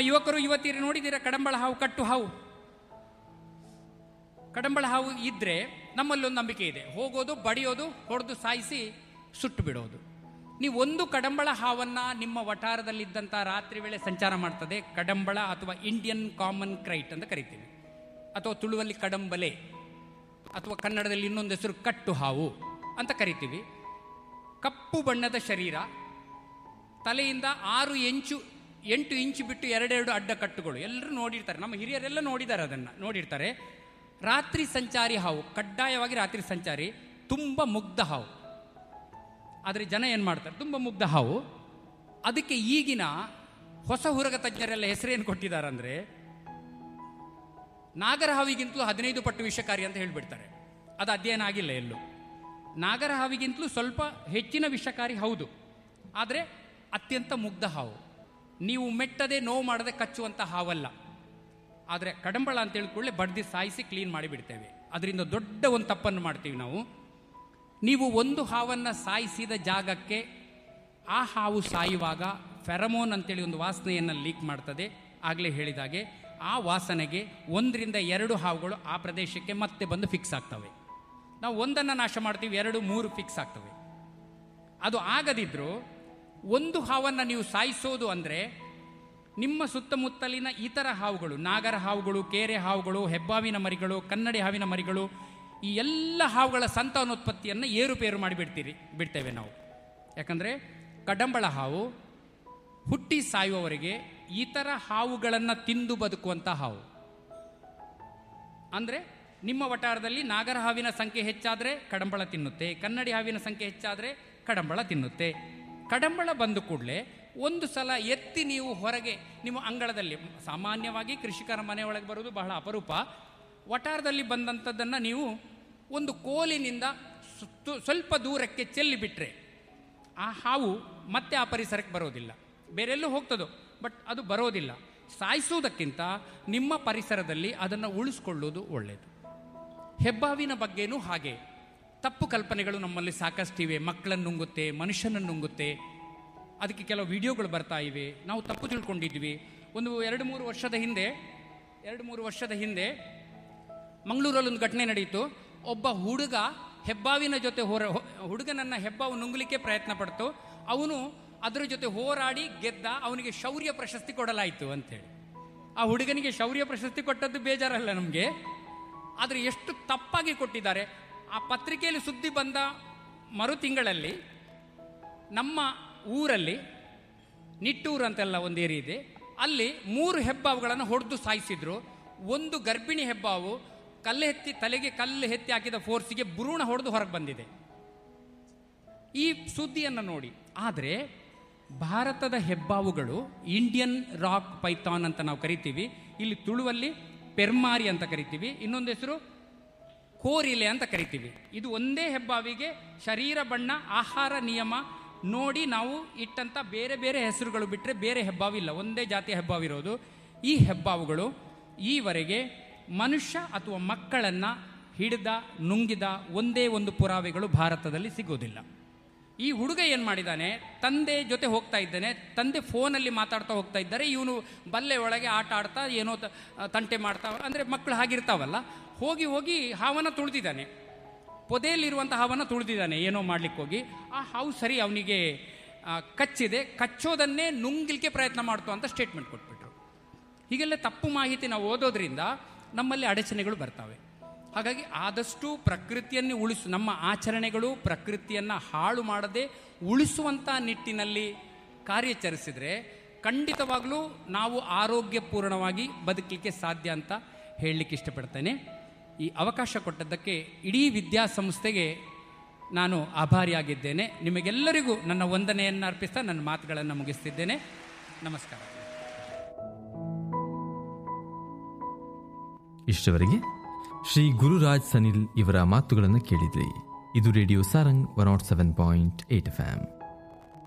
ಯುವಕರು ಯುವತಿಯರು ನೋಡಿದ್ದೀರಾ ಕಡಂಬಳ ಹಾವು ಕಟ್ಟು ಹಾವು ಕಡಂಬಳ ಹಾವು ಇದ್ರೆ ನಮ್ಮಲ್ಲಿ ಒಂದು ನಂಬಿಕೆ ಇದೆ ಹೋಗೋದು ಬಡಿಯೋದು ಹೊಡೆದು ಸಾಯಿಸಿ ಸುಟ್ಟು ಬಿಡೋದು ನೀವು ಒಂದು ಕಡಂಬಳ ಹಾವನ್ನ ನಿಮ್ಮ ವಠಾರದಲ್ಲಿದ್ದಂಥ ರಾತ್ರಿ ವೇಳೆ ಸಂಚಾರ ಮಾಡ್ತದೆ ಕಡಂಬಳ ಅಥವಾ ಇಂಡಿಯನ್ ಕಾಮನ್ ಕ್ರೈಟ್ ಅಂತ ಕರಿತೀವಿ ಅಥವಾ ತುಳುವಲ್ಲಿ ಕಡಂಬಲೆ ಅಥವಾ ಕನ್ನಡದಲ್ಲಿ ಇನ್ನೊಂದು ಹೆಸರು ಕಟ್ಟು ಹಾವು ಅಂತ ಕರಿತೀವಿ ಕಪ್ಪು ಬಣ್ಣದ ಶರೀರ ತಲೆಯಿಂದ ಆರು ಇಂಚು ಎಂಟು ಇಂಚು ಬಿಟ್ಟು ಎರಡೆರಡು ಅಡ್ಡ ಕಟ್ಟುಗಳು ಎಲ್ಲರೂ ನೋಡಿರ್ತಾರೆ ನಮ್ಮ ಹಿರಿಯರೆಲ್ಲ ನೋಡಿದ್ದಾರೆ ಅದನ್ನು ನೋಡಿರ್ತಾರೆ ರಾತ್ರಿ ಸಂಚಾರಿ ಹಾವು ಕಡ್ಡಾಯವಾಗಿ ರಾತ್ರಿ ಸಂಚಾರಿ ತುಂಬ ಮುಗ್ಧ ಹಾವು ಆದರೆ ಜನ ಏನು ಮಾಡ್ತಾರೆ ತುಂಬ ಮುಗ್ಧ ಹಾವು ಅದಕ್ಕೆ ಈಗಿನ ಹೊಸ ಹುರಗ ತಜ್ಞರೆಲ್ಲ ಹೆಸರೇನು ಕೊಟ್ಟಿದ್ದಾರೆ ಅಂದರೆ ನಾಗರ ಹಾವಿಗಿಂತಲೂ ಹದಿನೈದು ಪಟ್ಟು ವಿಷಕಾರಿ ಅಂತ ಹೇಳಿಬಿಡ್ತಾರೆ ಅದು ಅಧ್ಯಯನ ಆಗಿಲ್ಲ ಎಲ್ಲೂ ನಾಗರ ಹಾವಿಗಿಂತಲೂ ಸ್ವಲ್ಪ ಹೆಚ್ಚಿನ ವಿಷಕಾರಿ ಹೌದು ಆದರೆ ಅತ್ಯಂತ ಮುಗ್ಧ ಹಾವು ನೀವು ಮೆಟ್ಟದೆ ನೋವು ಮಾಡದೆ ಕಚ್ಚುವಂಥ ಹಾವಲ್ಲ ಆದರೆ ಕಡಂಬಳ ಅಂತ ಹೇಳಿಕೊಳ್ಳೆ ಬಡ್ದು ಸಾಯಿಸಿ ಕ್ಲೀನ್ ಮಾಡಿಬಿಡ್ತೇವೆ ಅದರಿಂದ ದೊಡ್ಡ ಒಂದು ತಪ್ಪನ್ನು ಮಾಡ್ತೀವಿ ನಾವು ನೀವು ಒಂದು ಹಾವನ್ನು ಸಾಯಿಸಿದ ಜಾಗಕ್ಕೆ ಆ ಹಾವು ಸಾಯುವಾಗ ಫೆರಮೋನ್ ಅಂತೇಳಿ ಒಂದು ವಾಸನೆಯನ್ನು ಲೀಕ್ ಮಾಡ್ತದೆ ಆಗಲೇ ಹೇಳಿದಾಗೆ ಆ ವಾಸನೆಗೆ ಒಂದರಿಂದ ಎರಡು ಹಾವುಗಳು ಆ ಪ್ರದೇಶಕ್ಕೆ ಮತ್ತೆ ಬಂದು ಫಿಕ್ಸ್ ಆಗ್ತವೆ ನಾವು ಒಂದನ್ನು ನಾಶ ಮಾಡ್ತೀವಿ ಎರಡು ಮೂರು ಫಿಕ್ಸ್ ಆಗ್ತವೆ ಅದು ಆಗದಿದ್ದರೂ ಒಂದು ಹಾವನ್ನು ನೀವು ಸಾಯಿಸೋದು ಅಂದರೆ ನಿಮ್ಮ ಸುತ್ತಮುತ್ತಲಿನ ಇತರ ಹಾವುಗಳು ನಾಗರ ಹಾವುಗಳು ಕೇರೆ ಹಾವುಗಳು ಹೆಬ್ಬಾವಿನ ಮರಿಗಳು ಕನ್ನಡಿ ಹಾವಿನ ಮರಿಗಳು ಈ ಎಲ್ಲ ಹಾವುಗಳ ಸಂತಾನೋತ್ಪತ್ತಿಯನ್ನು ಏರುಪೇರು ಮಾಡಿಬಿಡ್ತೀರಿ ಬಿಡ್ತೇವೆ ನಾವು ಯಾಕಂದರೆ ಕಡಂಬಳ ಹಾವು ಹುಟ್ಟಿ ಸಾಯುವವರೆಗೆ ಇತರ ಹಾವುಗಳನ್ನು ತಿಂದು ಬದುಕುವಂಥ ಹಾವು ಅಂದರೆ ನಿಮ್ಮ ವಟಾರದಲ್ಲಿ ನಾಗರ ಹಾವಿನ ಸಂಖ್ಯೆ ಹೆಚ್ಚಾದರೆ ಕಡಂಬಳ ತಿನ್ನುತ್ತೆ ಕನ್ನಡಿ ಹಾವಿನ ಸಂಖ್ಯೆ ಹೆಚ್ಚಾದರೆ ಕಡಂಬಳ ತಿನ್ನುತ್ತೆ ಕಡಂಬಳ ಬಂದ ಕೂಡಲೇ ಒಂದು ಸಲ ಎತ್ತಿ ನೀವು ಹೊರಗೆ ನಿಮ್ಮ ಅಂಗಳದಲ್ಲಿ ಸಾಮಾನ್ಯವಾಗಿ ಕೃಷಿಕರ ಮನೆಯೊಳಗೆ ಬರೋದು ಬಹಳ ಅಪರೂಪ ವಟಾರದಲ್ಲಿ ಬಂದಂಥದ್ದನ್ನು ನೀವು ಒಂದು ಕೋಲಿನಿಂದ ಸುತ್ತು ಸ್ವಲ್ಪ ದೂರಕ್ಕೆ ಚೆಲ್ಲಿ ಬಿಟ್ಟರೆ ಆ ಹಾವು ಮತ್ತೆ ಆ ಪರಿಸರಕ್ಕೆ ಬರೋದಿಲ್ಲ ಬೇರೆಲ್ಲೂ ಹೋಗ್ತದೋ ಬಟ್ ಅದು ಬರೋದಿಲ್ಲ ಸಾಯಿಸುವುದಕ್ಕಿಂತ ನಿಮ್ಮ ಪರಿಸರದಲ್ಲಿ ಅದನ್ನು ಉಳಿಸ್ಕೊಳ್ಳೋದು ಒಳ್ಳೆಯದು ಹೆಬ್ಬಾವಿನ ಬಗ್ಗೆನೂ ಹಾಗೆ ತಪ್ಪು ಕಲ್ಪನೆಗಳು ನಮ್ಮಲ್ಲಿ ಸಾಕಷ್ಟಿವೆ ಮಕ್ಕಳನ್ನು ನುಂಗುತ್ತೆ ಮನುಷ್ಯನನ್ನು ನುಂಗುತ್ತೆ ಅದಕ್ಕೆ ಕೆಲವು ವಿಡಿಯೋಗಳು ಬರ್ತಾ ಇವೆ ನಾವು ತಪ್ಪು ತಿಳ್ಕೊಂಡಿದ್ವಿ ಒಂದು ಎರಡು ಮೂರು ವರ್ಷದ ಹಿಂದೆ ಎರಡು ಮೂರು ವರ್ಷದ ಹಿಂದೆ ಮಂಗಳೂರಲ್ಲಿ ಒಂದು ಘಟನೆ ನಡೆಯಿತು ಒಬ್ಬ ಹುಡುಗ ಹೆಬ್ಬಾವಿನ ಜೊತೆ ಹೋರ ಹುಡುಗನನ್ನ ಹೆಬ್ಬಾವು ನುಂಗಲಿಕ್ಕೆ ಪ್ರಯತ್ನ ಪಡ್ತು ಅವನು ಅದರ ಜೊತೆ ಹೋರಾಡಿ ಗೆದ್ದ ಅವನಿಗೆ ಶೌರ್ಯ ಪ್ರಶಸ್ತಿ ಕೊಡಲಾಯಿತು ಅಂತೇಳಿ ಆ ಹುಡುಗನಿಗೆ ಶೌರ್ಯ ಪ್ರಶಸ್ತಿ ಕೊಟ್ಟದ್ದು ಬೇಜಾರಲ್ಲ ನಮಗೆ ಆದರೆ ಎಷ್ಟು ತಪ್ಪಾಗಿ ಕೊಟ್ಟಿದ್ದಾರೆ ಆ ಪತ್ರಿಕೆಯಲ್ಲಿ ಸುದ್ದಿ ಬಂದ ಮರು ತಿಂಗಳಲ್ಲಿ ನಮ್ಮ ಊರಲ್ಲಿ ನಿಟ್ಟೂರು ಅಂತೆಲ್ಲ ಒಂದು ಏರಿ ಇದೆ ಅಲ್ಲಿ ಮೂರು ಹೆಬ್ಬಾವುಗಳನ್ನು ಹೊಡೆದು ಸಾಯಿಸಿದ್ರು ಒಂದು ಗರ್ಭಿಣಿ ಹೆಬ್ಬಾವು ಕಲ್ಲು ಎತ್ತಿ ತಲೆಗೆ ಕಲ್ಲು ಎತ್ತಿ ಹಾಕಿದ ಫೋರ್ಸಿಗೆ ಭ್ರೂಣ ಹೊಡೆದು ಹೊರಗೆ ಬಂದಿದೆ ಈ ಸುದ್ದಿಯನ್ನು ನೋಡಿ ಆದರೆ ಭಾರತದ ಹೆಬ್ಬಾವುಗಳು ಇಂಡಿಯನ್ ರಾಕ್ ಪೈಥಾನ್ ಅಂತ ನಾವು ಕರಿತೀವಿ ಇಲ್ಲಿ ತುಳುವಲ್ಲಿ ಪೆರ್ಮಾರಿ ಅಂತ ಕರಿತೀವಿ ಇನ್ನೊಂದು ಹೆಸರು ಕೋರಿಲೆ ಅಂತ ಕರಿತೀವಿ ಇದು ಒಂದೇ ಹೆಬ್ಬಾವಿಗೆ ಶರೀರ ಬಣ್ಣ ಆಹಾರ ನಿಯಮ ನೋಡಿ ನಾವು ಇಟ್ಟಂಥ ಬೇರೆ ಬೇರೆ ಹೆಸರುಗಳು ಬಿಟ್ಟರೆ ಬೇರೆ ಹೆಬ್ಬಾವಿಲ್ಲ ಒಂದೇ ಜಾತಿಯ ಹೆಬ್ಬಾವಿರೋದು ಈ ಹೆಬ್ಬಾವುಗಳು ಈವರೆಗೆ ಮನುಷ್ಯ ಅಥವಾ ಮಕ್ಕಳನ್ನು ಹಿಡಿದ ನುಂಗಿದ ಒಂದೇ ಒಂದು ಪುರಾವೆಗಳು ಭಾರತದಲ್ಲಿ ಸಿಗೋದಿಲ್ಲ ಈ ಹುಡುಗ ಏನು ಮಾಡಿದ್ದಾನೆ ತಂದೆ ಜೊತೆ ಹೋಗ್ತಾ ಇದ್ದಾನೆ ತಂದೆ ಫೋನಲ್ಲಿ ಮಾತಾಡ್ತಾ ಹೋಗ್ತಾ ಇದ್ದಾರೆ ಇವನು ಬಲ್ಲೆ ಒಳಗೆ ಆಟ ಆಡ್ತಾ ಏನೋ ತ- ತಂಟೆ ಮಾಡ್ತಾ ಅಂದರೆ ಮಕ್ಕಳು ಹಾಗಿರ್ತಾವಲ್ಲ ಹೋಗಿ ಹೋಗಿ ಹಾವನ್ನು ತುಳಿದಿದ್ದಾನೆ ಪೊದೆಯಲ್ಲಿರುವಂಥ ಹಾವನ್ನು ತುಳಿದಿದ್ದಾನೆ ಏನೋ ಮಾಡ್ಲಿಕ್ಕೆ ಹೋಗಿ ಆ ಹಾವು ಸರಿ ಅವನಿಗೆ ಕಚ್ಚಿದೆ ಕಚ್ಚೋದನ್ನೇ ನುಂಗ್ಲಿಕ್ಕೆ ಪ್ರಯತ್ನ ಮಾಡ್ತು ಅಂತ ಸ್ಟೇಟ್ಮೆಂಟ್ ಕೊಟ್ಬಿಟ್ರು ಹೀಗೆಲ್ಲ ತಪ್ಪು ಮಾಹಿತಿ ನಾವು ಓದೋದ್ರಿಂದ ನಮ್ಮಲ್ಲಿ ಅಡಚಣೆಗಳು ಬರ್ತವೆ ಹಾಗಾಗಿ ಆದಷ್ಟು ಪ್ರಕೃತಿಯನ್ನು ಉಳಿಸು ನಮ್ಮ ಆಚರಣೆಗಳು ಪ್ರಕೃತಿಯನ್ನು ಹಾಳು ಮಾಡದೆ ಉಳಿಸುವಂಥ ನಿಟ್ಟಿನಲ್ಲಿ ಕಾರ್ಯಾಚರಿಸಿದರೆ ಖಂಡಿತವಾಗಲೂ ನಾವು ಆರೋಗ್ಯಪೂರ್ಣವಾಗಿ ಬದುಕಲಿಕ್ಕೆ ಸಾಧ್ಯ ಅಂತ ಹೇಳಲಿಕ್ಕೆ ಇಷ್ಟಪಡ್ತೇನೆ ಈ ಅವಕಾಶ ಕೊಟ್ಟದ್ದಕ್ಕೆ ಇಡೀ ವಿದ್ಯಾಸಂಸ್ಥೆಗೆ ನಾನು ಆಭಾರಿಯಾಗಿದ್ದೇನೆ ನಿಮಗೆಲ್ಲರಿಗೂ ನನ್ನ ವಂದನೆಯನ್ನು ಅರ್ಪಿಸ್ತಾ ನನ್ನ ಮಾತುಗಳನ್ನು ಮುಗಿಸ್ತಿದ್ದೇನೆ ನಮಸ್ಕಾರ ಇಷ್ಟವರೆಗೆ ಶ್ರೀ ಗುರುರಾಜ್ ಸನಿಲ್ ಇವರ ಮಾತುಗಳನ್ನು ಕೇಳಿದ್ರಿ ಇದು radio Sarang one nought seven point eight F